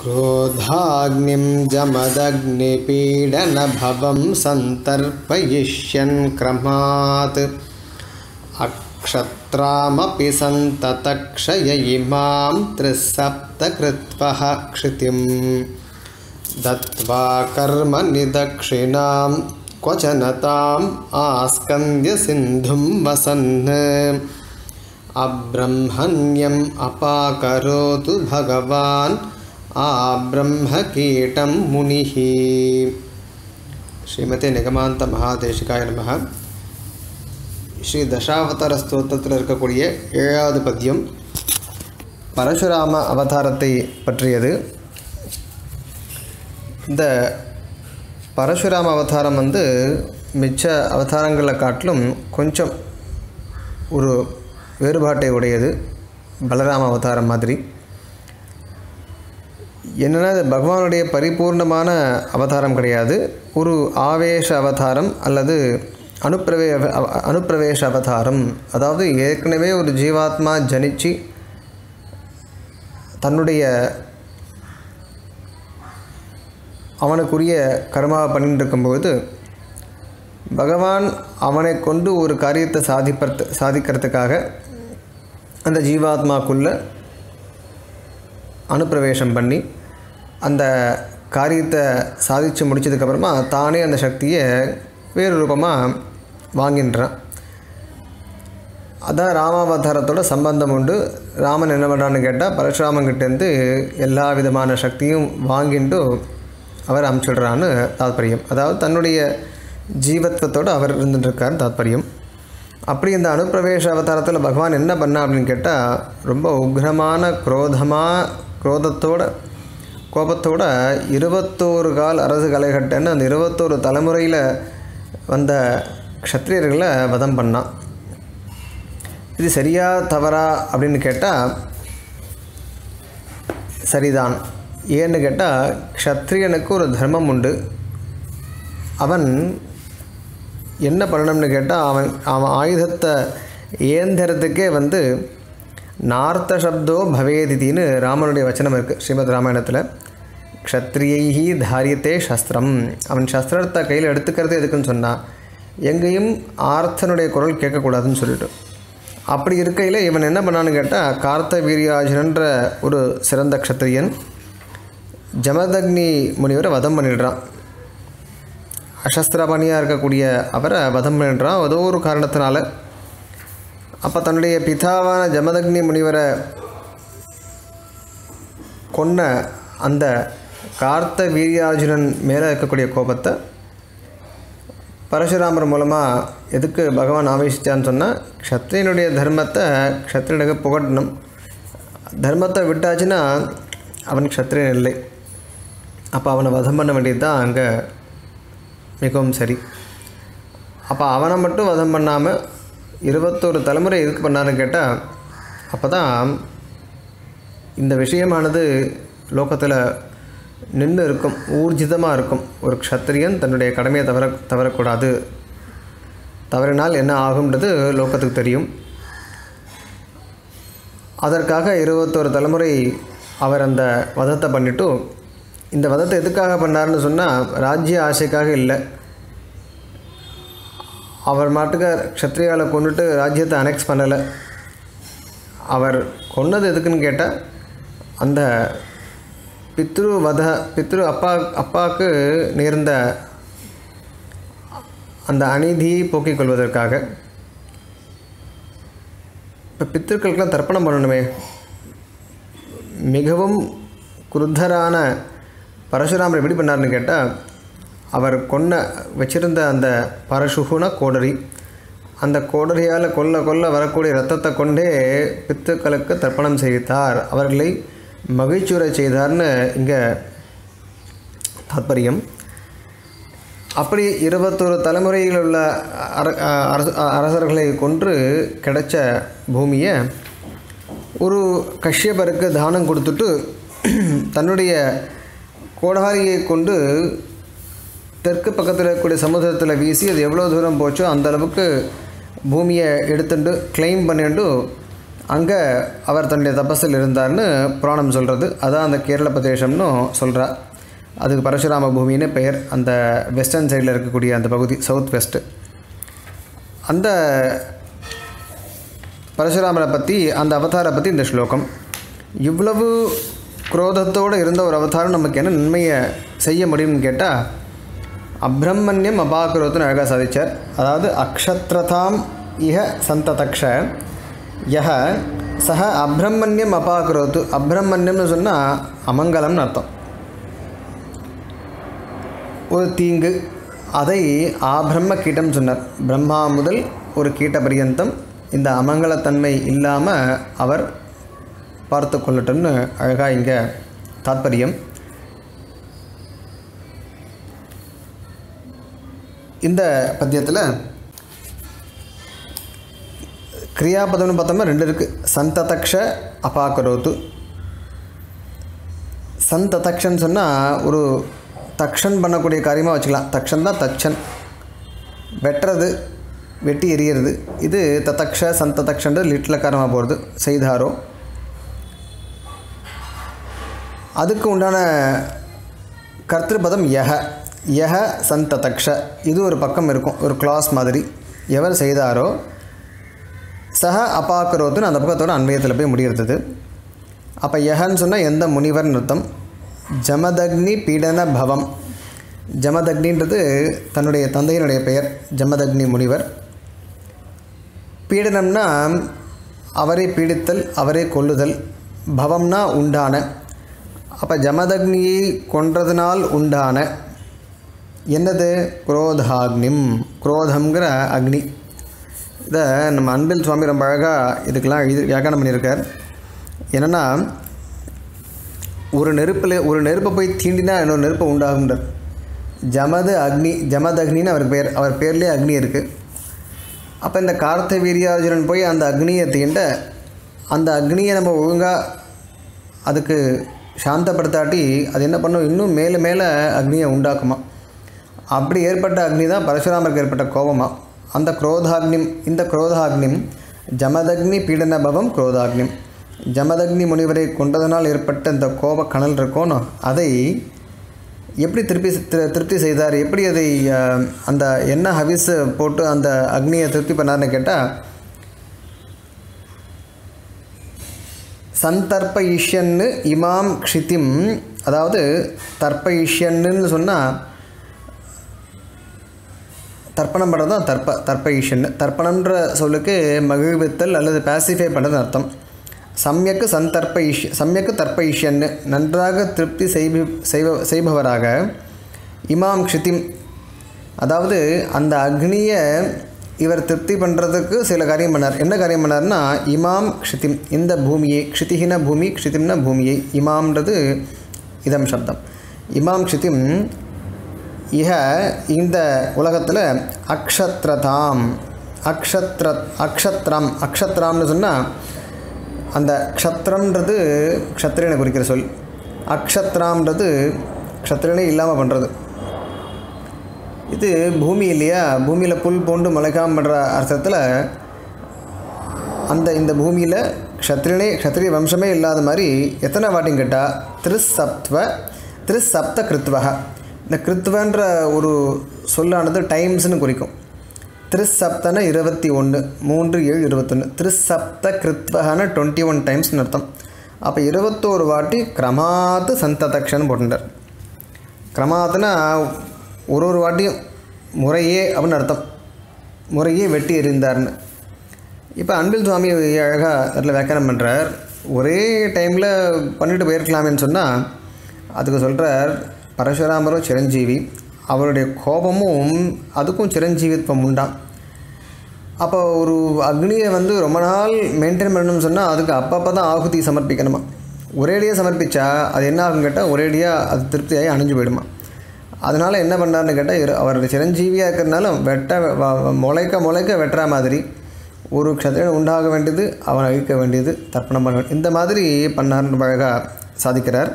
क्रोधाग्निं जमदग्निपीडनभवं सन्तर्पयिष्यन् क्रमात् अक्षत्रामपि सन्ततक्षय इमां त्रिसप्तकृत्वः क्षितिं दत्त्वा कर्मनिदक्षिणां क्वचन ताम् आस्कन्द्यसिन्धुं वसन् अब्रह्मण्यम् अपाकरोतु भगवान् आब्रह्मकीटं मुनिः ஸ்ரீமதி நிகமாந்த மகாதேசிகாய நமக ஸ்ரீ தசாவதார ஸ்தோத்திரத்தில் இருக்கக்கூடிய ஏழாவது பத்தியம் பரசுராம அவதாரத்தை பற்றியது இந்த பரசுராம அவதாரம் வந்து மிச்ச அவதாரங்களை காட்டிலும் கொஞ்சம் ஒரு வேறுபாட்டை உடையது பலராம அவதாரம் மாதிரி என்னென்னா இது பகவானுடைய பரிபூர்ணமான அவதாரம் கிடையாது ஒரு ஆவேச அவதாரம் அல்லது அனுப்பிரவே அவ- அனுப்பிரவேச அவதாரம் அதாவது ஏற்கனவே ஒரு ஜீவாத்மா ஜனிச்சு தன்னுடைய அவனுக்குரிய கர்மாவை பண்ணிட்டு இருக்கும்போது பகவான் அவனை கொண்டு ஒரு காரியத்தை சாதிப்பது சாதிக்கிறதுக்காக அந்த ஜீவாத்மாக்குள்ள அனுப்பிரவேசம் பண்ணி அந்த காரியத்தை சாதித்து முடிச்சதுக்கப்புறமா தானே அந்த சக்தியை வேறு ரூபமாக வாங்கின்றான் அதான் ராமாவதாரத்தோட சம்பந்தம் உண்டு ராமன் என்ன பண்ணுறான்னு கேட்டால் பரசுராமன்கிட்டேருந்து எல்லா விதமான சக்தியும் வாங்கிட்டு அவர் அமுச்சிடுறான்னு தாத்பரியம் அதாவது தன்னுடைய ஜீவத்வத்தோடு அவர் இருந்துட்டுருக்கார் தாத்பரியம் அப்படி இந்த அனுப்பிரவேச அவதாரத்தில் பகவான் என்ன பண்ணா அப்படின்னு கேட்டால் ரொம்ப உக்ரமான குரோதமாக குரோதத்தோட கோபத்தோட இருபத்தோரு கால் அரசு கலைகட்டன்னு அந்த இருபத்தோரு தலைமுறையில் வந்த க்ஷத்ரியர்களை வதம் பண்ணான் இது சரியா தவறா அப்படின்னு கேட்டால் சரிதான் ஏன்னு கேட்டால் க்ஷத்ரியனுக்கு ஒரு தர்மம் உண்டு அவன் என்ன பண்ணணும்னு கேட்டால் அவன் அவன் ஆயுதத்தை ஏந்திரத்துக்கே வந்து நார்த்த சப்தோ பவேதித்தின்னு ராமனுடைய வச்சனம் இருக்குது ஸ்ரீமத் ராமாயணத்தில் க்ஷத்ரியைஹி தாரியத்தே சஸ்திரம் அவன் சஸ்திரத்தை கையில் எடுத்துக்கிறது எதுக்குன்னு சொன்னான் எங்கேயும் ஆர்த்தனுடைய குரல் கேட்கக்கூடாதுன்னு சொல்லிட்டு அப்படி இருக்கையில் இவன் என்ன பண்ணான்னு கேட்டால் கார்த்த வீரியாஜனன்ற ஒரு சிறந்த க்ஷத்ரியன் ஜமதக்னி முனிவரை வதம் பண்ணிடுறான் அசஸ்திரபாணியாக இருக்கக்கூடிய அவரை வதம் பண்ணிடுறான் ஏதோ ஒரு காரணத்தினால அப்போ தன்னுடைய பிதாவான ஜமதக்னி முனிவரை கொன்ன அந்த கார்த்த வீரியார்ஜுனன் மேலே இருக்கக்கூடிய கோபத்தை பரசுராமர் மூலமாக எதுக்கு பகவான் ஆவேசித்தான்னு சொன்னால் க்ஷத்ரியனுடைய தர்மத்தை க்ஷத்ரியனுக்கு புகட்டணும் தர்மத்தை விட்டாச்சுன்னா அவன் க்ஷத்ரியன் இல்லை அப்போ அவனை வதம் பண்ண வேண்டியது தான் அங்கே மிகவும் சரி அப்போ அவனை மட்டும் வதம் பண்ணாமல் இருபத்தோரு தலைமுறை எதுக்கு பண்ணாருன்னு கேட்டால் அப்போ தான் இந்த விஷயமானது லோகத்தில் நின்று இருக்கும் ஊர்ஜிதமாக இருக்கும் ஒரு க்ஷத்திரியன் தன்னுடைய கடமையை தவற தவறக்கூடாது தவறினால் என்ன ஆகும்ன்றது லோகத்துக்கு தெரியும் அதற்காக இருபத்தோரு தலைமுறை அவர் அந்த வதத்தை பண்ணிட்டு இந்த வதத்தை எதுக்காக பண்ணாருன்னு சொன்னால் ராஜ்ய ஆசைக்காக இல்லை அவர் மாட்டுக்கு க்ஷத்ரியாவில் கொண்டுட்டு ராஜ்யத்தை அனெக்ஸ் பண்ணலை அவர் கொன்னது எதுக்குன்னு கேட்டால் அந்த பித்ரு வத பித்ரு அப்பா அப்பாவுக்கு நேர்ந்த அந்த அநீதியை போக்கிக் கொள்வதற்காக இப்போ பித்திருக்களுக்கெல்லாம் தர்ப்பணம் பண்ணணுமே மிகவும் குருத்தரான பரசுராமர் எப்படி பண்ணார்னு கேட்டால் அவர் கொன்ன வச்சிருந்த அந்த பரசுகுன கோடரி அந்த கோடரியால் கொல்ல கொல்ல வரக்கூடிய இரத்தத்தை கொண்டே பித்துக்களுக்கு தர்ப்பணம் செய்தார் அவர்களை மகிழ்ச்சியுறை செய்தார்னு இங்கே தாத்பரியம் அப்படி இருபத்தொரு தலைமுறையில் உள்ள அர அரச அரசர்களை கொன்று கிடைச்ச பூமியை ஒரு கஷ்யபருக்கு தானம் கொடுத்துட்டு தன்னுடைய கோடாரியை கொண்டு தெற்கு பக்கத்தில் இருக்கக்கூடிய சமுதிரத்தில் வீசி அது எவ்வளோ தூரம் போச்சோ அந்த அளவுக்கு பூமியை எடுத்துட்டு கிளைம் பண்ணிட்டு அங்கே அவர் தன்னுடைய தபஸில் இருந்தார்னு புராணம் சொல்கிறது அதான் அந்த கேரள பிரதேசம்னு சொல்கிறா அதுக்கு பரசுராம பூமின்னு பெயர் அந்த வெஸ்டர்ன் சைடில் இருக்கக்கூடிய அந்த பகுதி சவுத் வெஸ்ட்டு அந்த பரசுராமரை பற்றி அந்த அவதாரை பற்றி இந்த ஸ்லோகம் இவ்வளவு குரோதத்தோடு இருந்த ஒரு அவதாரம் நமக்கு என்ன நன்மையை செய்ய முடியும்னு கேட்டால் அப்ரம்மண்யம் அபாக்குரோத்துன்னு அழகாக சாதிச்சார் அதாவது அக்ஷத்ரதாம் இஹ சந்ததக்ஷ யஹ சஹ அப்ரம்மண்யம் அபாக்குரோத்து அப்ரம்மண்யம்னு சொன்னால் அமங்கலம்னு அர்த்தம் ஒரு தீங்கு அதை ஆபிரம்ம கீட்டம் சொன்னார் பிரம்மா முதல் ஒரு கீட்ட பரியந்தம் இந்த அமங்கலத்தன்மை இல்லாமல் அவர் பார்த்து கொள்ளட்டும்னு அழகாக இங்கே தாத்பரியம் இந்த பத்தியத்தில் கிரியாபதம்னு பார்த்தோம்னா ரெண்டு இருக்குது சந்ததக்ஷ அபாக்கரோத்து சந்ததக்ஷன் சொன்னால் ஒரு தக்ஷன் பண்ணக்கூடிய காரியமாக வச்சுக்கலாம் தக்ஷன் தான் தச்சன் வெட்டுறது வெட்டி எரியறது இது ததக்ஷ சந்ததக்ஷன்றது லிட்லக்காரமாக போகிறது செய்தாரோ அதுக்கு உண்டான கர்த்திருபதம் யஹ யஹ சந்ததக்ஷ இது ஒரு பக்கம் இருக்கும் ஒரு கிளாஸ் மாதிரி எவர் செய்தாரோ சஹ அபாக்கரோத்துன்னு அந்த பக்கத்தோட அன்வயத்தில் போய் முடிகிறது அப்போ யஹன்னு சொன்னால் எந்த முனிவர்னு அர்த்தம் ஜமதக்னி பீடன பவம் ஜமதக்னின்றது தன்னுடைய தந்தையினுடைய பெயர் ஜமதக்னி முனிவர் பீடனம்னா அவரை பீடித்தல் அவரை கொல்லுதல் பவம்னா உண்டான அப்போ ஜமதக்னியை கொன்றதுனால் உண்டான என்னது குரோதாக்னிம் குரோதம்ங்கிற அக்னி இதை நம்ம அன்பில் சுவாமி ரொம்ப அழகாக இதுக்கெல்லாம் எழுதி வியாக்கியானம் பண்ணியிருக்கார் என்னென்னா ஒரு நெருப்பில் ஒரு நெருப்பை போய் தீண்டினா இன்னொரு நெருப்பு உண்டாகுன்றார் ஜமது அக்னி ஜமத் அக்னின்னு அவர் பேர் அவர் பேர்லேயே அக்னி இருக்குது அப்போ இந்த கார்த்த வீரியார்ஜுனன் போய் அந்த அக்னியை தீண்ட அந்த அக்னியை நம்ம ஒழுங்காக அதுக்கு சாந்தப்படுத்தாட்டி அது என்ன பண்ணும் இன்னும் மேலே மேலே அக்னியை உண்டாக்குமா அப்படி ஏற்பட்ட அக்னி தான் பரசுராமருக்கு ஏற்பட்ட கோபமா அந்த குரோதாக்னிம் இந்த குரோதாக்னிம் ஜமதக்னி பீடனபவம் குரோதாக்னிம் ஜமதக்னி முனிவரை கொண்டதனால் ஏற்பட்ட இந்த கோப கனல் இருக்கோனோ அதை எப்படி திருப்பி திரு- திருப்தி செய்தார் எப்படி அதை அஹ், அந்த என்ன ஹவிஸ் போட்டு அந்த அக்னியை திருப்தி பண்ணார்னு கேட்டால் சந்தர்ப்ப ஈஷ்யன்னு இமாம் க்ஷிதிம் அதாவது தர்ப்ப ஈஷ்யன்னு சொன்னால் தர்ப்பணம் பண்ணுறது தான் தர்ப்ப தர்ப்ப ஈஷன் தர்ப்பணம்ன்ற சொல்லுக்கு மகிழ்வித்தல் அல்லது பேசிஃபை பண்ணுறது அர்த்தம் சமயக்கு சந்தர்ப்ப ஈஷ் சமயக்கு தர்ப்ப ஈஷன்னு நன்றாக திருப்தி செய்பி செய்வ செய்பவராக இமாம் க்ஷிதிம் அதாவது அந்த அக்னியை இவர் திருப்தி பண்ணுறதுக்கு சில காரியம் பண்ணார் என்ன காரியம் பண்ணார்னா இமாம் க்ஷிதிம் இந்த பூமியை க்ஷிதிகின பூமி க்ஷிதிம்ன பூமியை இமாம்ன்றது இதம் சப்தம் இமாம் க்ஷிதிம் இஹ இந்த உலகத்தில் அக்ஷத்ரதாம் அக்ஷத்ர அக்ஷத்ரம் அக்ஷத்ராம்னு சொன்னால் அந்த க்ஷத்ரம்ன்றது க்ஷத்ரியனை குறிக்கிற சொல் அக்ஷத்ராம்ன்றது க்ஷத்ரியனே இல்லாமல் பண்ணுறது இது பூமி இல்லையா பூமியில் புல் பூண்டு முளைக்காம பண்ணுற அர்த்தத்தில் அந்த இந்த பூமியில் க்ஷத்ரியனே க்ஷத்ரிய வம்சமே இல்லாத மாதிரி எத்தனை வாட்டியும் கேட்டால் திருசப்த்வ திருசப்த கிருத்வக இந்த கிருத்வன்ற ஒரு சொல்லானது டைம்ஸ்னு குறிக்கும் திருசப்தன இருபத்தி ஒன்று மூன்று ஏழு இருபத்தொன்று திருசப்த கிருத்வகன டுவெண்ட்டி ஒன் டைம்ஸ்னு அர்த்தம் அப்போ இருபத்தோரு வாட்டி கிரமாத்து சந்ததக்ஷன் போட்டுட்டார் கிரமாத்துனா ஒரு ஒரு வாட்டியும் முறையே அப்படின்னு அர்த்தம் முறையே வெட்டி எறிந்தார்னு இப்போ அன்பில் சுவாமி அழகாக அதில் வியாக்கியானம் பண்ணுறார் ஒரே டைமில் பண்ணிட்டு போயிருக்கலாமேன்னு சொன்னால் அதுக்கு சொல்கிறார் பரசுராமரும் சிரஞ்சீவி அவருடைய கோபமும் அதுக்கும் சிரஞ்சீவித்வம் உண்டாம் அப்போ ஒரு அக்னியை வந்து ரொம்ப நாள் மெயின்டைன் பண்ணணும்னு சொன்னால் அதுக்கு அப்பப்போ தான் ஆகுதி சமர்ப்பிக்கணுமா ஒரேடியாக சமர்ப்பிச்சா அது என்ன ஆகும் கேட்டால் ஒரேடியாக அது திருப்தியாகி அணிஞ்சு போயிடுமா அதனால் என்ன பண்ணார்னு கேட்டால் இரு- அவர் சிரஞ்சீவியாக இருக்கிறனால வெட்ட வ- வ- முளைக்க முளைக்க வெட்டுற மாதிரி ஒரு க்ஷத்திரன் உண்டாக வேண்டியது அவன் அழிக்க வேண்டியது தர்ப்பணம் பண்ண வேண்டியது இந்த மாதிரி பண்ணார்னு அழகாக சாதிக்கிறார்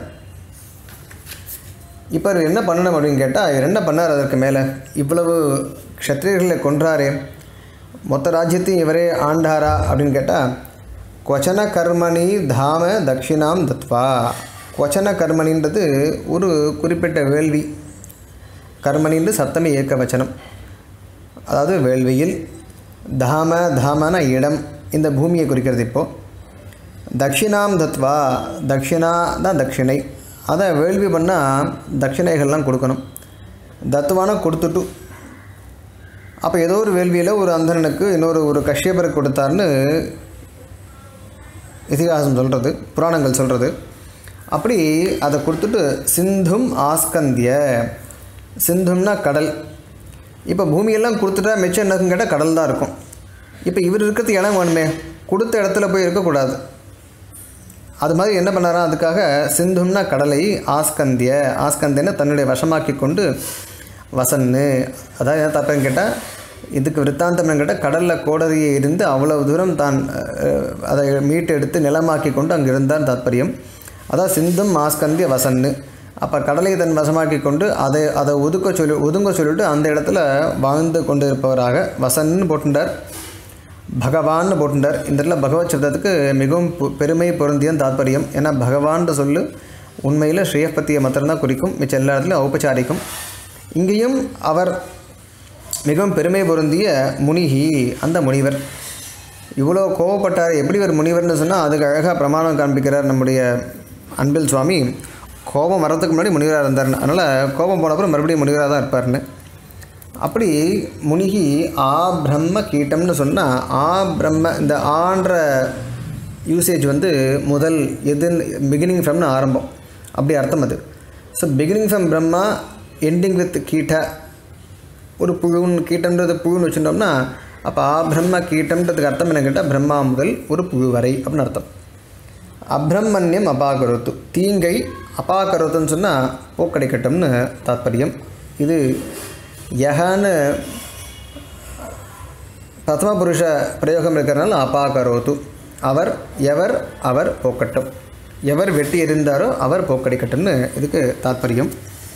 இப்போ இவர் என்ன பண்ணணும் அப்படின்னு கேட்டால் இவர் என்ன பண்ணார் அதற்கு மேலே இவ்வளவு க்ஷத்ரியர்களை கொன்றாரே மொத்த ராஜ்யத்தையும் இவரே ஆண்டாரா அப்படின்னு கேட்டால் கொச்சன கர்மணி தாம தட்சிணாம் தத்வா கொச்சன கர்மணின்றது ஒரு குறிப்பிட்ட வேள்வி கர்மணின்று சப்தமி ஏக்க வச்சனம் அதாவது வேள்வியில் தாம தாமன இடம் இந்த பூமியை குறிக்கிறது இப்போது தட்சிணாம் தத்வா தட்சிணா தான் தட்சிணை அதை வேள்வி பண்ணால் தட்சிணைகள்லாம் கொடுக்கணும் தத்துவான கொடுத்துட்டு அப்போ ஏதோ ஒரு வேள்வியில் ஒரு அந்தணனுக்கு இன்னொரு ஒரு கஷ்யபருக்கு கொடுத்தாருன்னு இதிகாசம் சொல்கிறது புராணங்கள் சொல்கிறது அப்படி அதை கொடுத்துட்டு சிந்தும் ஆஸ்கந்திய சிந்தும்னா கடல் இப்போ பூமியெல்லாம் கொடுத்துட்டா மிச்சம் என்னன்னு கேட்டால் கடல் தான் இருக்கும் இப்போ இவர் இருக்கிறது இடம் வேணுமே கொடுத்த இடத்துல போய் இருக்கக்கூடாது அது மாதிரி என்ன பண்ணாராம் அதுக்காக சிந்தும்னா கடலை ஆஸ்கந்திய ஆஸ்கந்தியன்னு தன்னுடைய வசமாக்கி கொண்டு வசன்னு அதாவது என்ன தப்புன்னு கேட்டால் இதுக்கு விற்த்தாந்தம் கேட்டால் கடலில் கோடரியை இருந்து அவ்வளவு தூரம் தான் அஹ், அதை மீட்டு எடுத்து நிலமாக்கி கொண்டு அங்கே இருந்தார் தாத்பரியம் அதான் சிந்தும் ஆஸ்கந்திய வசன்னு அப்போ கடலை தன் வசமாக்கி கொண்டு அதை அதை ஒதுக்க சொல்லி ஒதுங்க சொல்லிட்டு அந்த இடத்துல வாழ்ந்து கொண்டு இருப்பவராக வசன்னு போட்டுட்டார் பகவான்னு போட்டுட்டார் இந்த இடத்துல பகவத் சப்தத்துக்கு மிகவும் பொ- பெருமை பொருந்திய தாத்பரியம் ஏன்னா பகவான்ற சொல்லு உண்மையில் ஸ்ரீயப்பத்தியை மாத்திரம்தான் குறிக்கும் மிச்ச எல்லா இடத்துலையும் ஔபச்சாரிக்கும் இங்கேயும் அவர் மிகவும் பெருமை பொருந்திய முனிகி அந்த முனிவர் இவ்வளோ கோவப்பட்டார் எப்படி ஒரு முனிவர்னு சொன்னால் அதுக்கு அழகாக பிரமாணம் காண்பிக்கிறார் நம்முடைய அன்பில் சுவாமி கோபம் வரதுக்கு முன்னாடி முனிவராக இருந்தார் அதனால் கோபம் போன அப்புறம் மறுபடியும் முனிவராக தான் இருப்பார்னு அப்படி முனிகி ஆ பிரம்ம கீட்டம்னு சொன்னால் ஆ பிரம்ம இந்த ஆன்ற யூசேஜ் வந்து முதல் எது பிகினிங் ஃப்ரம்னு ஆரம்பம் அப்படி அர்த்தம் அது so beginning from Brahma ending with கீட்ட ஒரு புழுன்னு கீட்டம்ன்றது புழுன்னு வச்சுட்டோம்னா அப்போ ஆ பிரம்ம கீட்டம்ன்றதுக்கு அர்த்தம் என்ன கேட்டால் பிரம்மா முதல் ஒரு புழு வரை அப்படின்னு அர்த்தம் அப்ரம்மண்யம் அபாகரோத்து தீங்கை அபாகரோத்துன்னு சொன்னால் போக்கடைக்கட்டும்னு தாத்பரியம் இது யஹன்னு பிரதம புருஷ பிரயோகம் இருக்கிறனால அபாகரோத்து அவர் எவர் அவர் போக்கட்டும் எவர் வெட்டி எறிந்தாரோ அவர் போக்கடிக்கட்டும்னு இதுக்கு தாத்பரியம்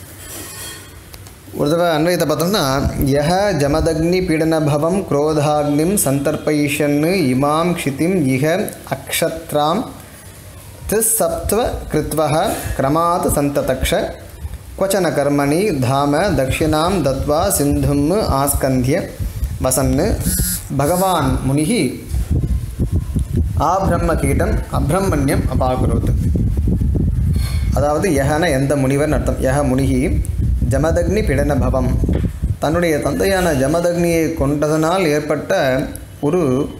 ஒரு தடவை அன்வயத்தை பார்த்தோம்னா யஹ ஜமதக்னி பீடனபவம் குரோதாக்னிம் சந்தர்ப்பயிஷன்னு இமாம் க்ஷிதிம் இஹ அக்ஷத்ராம் திஸ்சப்த்வ கிருத்வः கிரமாத் சந்ததக்ஷ क्वचन कर्मणि धाम दक्षिणां दत्वा सिन्धुम् आस्कन्ध्य वसन् भगवान् मुनिः ஆபிரம்மகீட்டம் அப்ரம்மண்யம் அபாகுரோத் அதாவது யஹன எந்த முனிவர்னு அர்த்தம் யஹ முனிகி ஜமதக்னி பிடன பவம் தன்னுடைய தந்தையான ஜமதக்னியை கொண்டதனால் ஏற்பட்ட ஒரு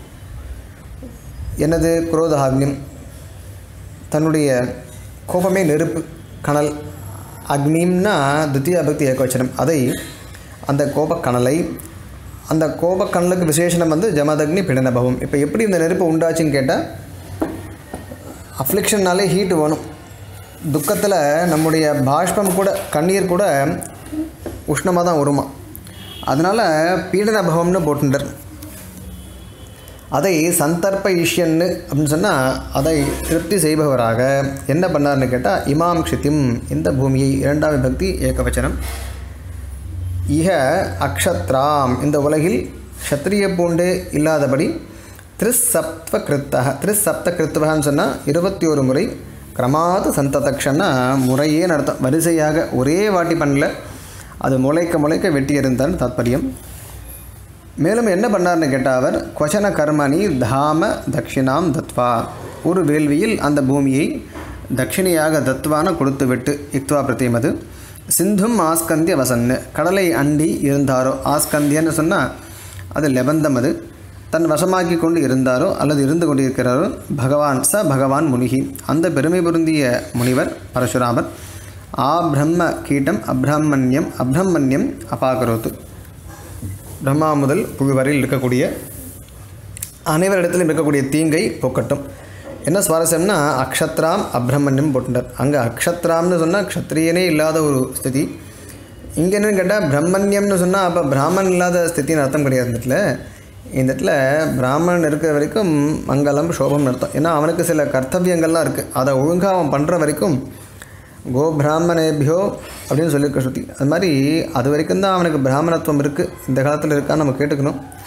எனது குரோதாக்னியம் தன்னுடைய கோபமே நெருப்பு கனல் அக்னிம்னா துத்தியா பக்தி ஏகவச்சனம் அதை அந்த கோபக்கனலை அந்த கோபக்கனலுக்கு விசேஷனம் வந்து ஜமதக்னி பிடனபவம் இப்போ எப்படி இந்த நெருப்பு உண்டாச்சுன்னு கேட்டால் அஃப்ளிக்ஷன்னாலே ஹீட்டு வேணும் துக்கத்தில் நம்முடைய பாஷ்பம் கூட கண்ணீர் கூட உஷ்ணமாக தான் வருமா அதனால் பீடனபவம்னு போட்டுட்டார் அதை சந்தர்ப்ப ஈஷ்யன்னு அப்படின்னு சொன்னால் அதை திருப்தி செய்பவராக என்ன பண்ணார்னு கேட்டால் இமாம் க்ஷிதிம் இந்த பூமியை இரண்டாம் விபக்தி ஏகவச்சனம் இஹ அக்ஷத்ராம் இந்த உலகில் க்ஷத்ரிய பூண்டு இல்லாதபடி திரிசப்த கிருத்தக திரிசப்த கிருத்துவகன்னு சொன்னால் இருபத்தி ஒரு முறை கிரமாது சந்ததக்ஷன்னா முறையே நடத்தும் வரிசையாக ஒரே வாட்டி பண்ணல அது முளைக்க முளைக்க வெட்டி எறிந்தான்னு தாத்பரியம் மேலும் என்ன பண்ணார்னு கேட்டால் அவர் கொச்சன கர்மணி தாம தட்சிணாம் தத்வா ஒரு வேள்வியில் அந்த பூமியை தட்சிணையாக தத்வான கொடுத்து விட்டு இக்துவா பிரத்தியம் அது சிந்தும் ஆஸ்கந்திய வசன்னு கடலை அண்டி இருந்தாரோ ஆஸ்கந்தியன்னு சொன்னால் அது லெபந்தம் அது தன் வசமாக்கி கொண்டு இருந்தாரோ அல்லது இருந்து கொண்டிருக்கிறாரோ பகவான் ச பகவான் முனிகி அந்த பெருமை பொருந்திய முனிவர் பரசுராமர் ஆ பிரம்ம கீட்டம் அப்ரஹ்மண்யம் அப்ரஹ்மண்யம் அபாகரோத்து பிரம்மா முதல் புழு வரையில் இருக்கக்கூடிய அனைவரிடத்திலும் இருக்கக்கூடிய தீங்கை போக்கட்டும் என்ன சுவாரஸ்யம்னா அக்ஷத்ராம் அப்ரஹ்மண்யம் போட்டுட்டார் அங்கே அக்ஷத்ராம்னு சொன்னால் க்ஷத்ரியனே இல்லாத ஒரு ஸ்திதி இங்கே என்னன்னு கேட்டால் பிரம்மண்யம்னு சொன்னால் அப்போ பிராமணன் இல்லாத ஸ்தித்தின்னு அர்த்தம் கிடையாது இந்த இடத்துல இந்த இடத்துல பிராமணன் இருக்கிற வரைக்கும் மங்களம் சோபம்னு அர்த்தம் ஏன்னா அவனுக்கு சில கர்த்தவியங்கள்லாம் இருக்குது அதை ஒழுங்காக அவன் பண்ணுற வரைக்கும் கோ பிராமணேபியோ அப்படின்னு சொல்லியிருக்க ஸ்ருதி அது மாதிரி அது வரைக்கும் தான் அவனுக்கு பிராமணத்துவம் இருக்குது இந்த காலத்தில் இருக்கான்னு நம்ம கேட்டுக்கணும்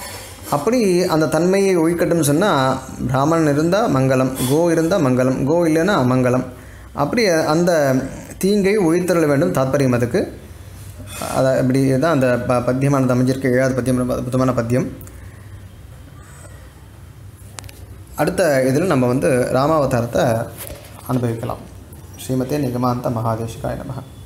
அப்படி அந்த தன்மையை ஒழிக்கட்டும்னு சொன்னால் பிராமணன் இருந்தால் மங்களம் கோ இருந்தால் மங்களம் கோ இல்லைன்னா அமங்கலம் அப்படி அந்த தீங்கை ஒழித்தருள வேண்டும் தாத்பரியம் அதுக்கு அதை இப்படி தான் அந்த ப பத்தியமானது அமைஞ்சிருக்கு ஏழாவது பத்தியம் ரொம்ப அற்புதமான பத்தியம் அடுத்த இதில் நம்ம வந்து ராமாவதாரத்தை அனுபவிக்கலாம் ஸ்ரீமதே நிகமாந்த மகாதேஷிகாய நமः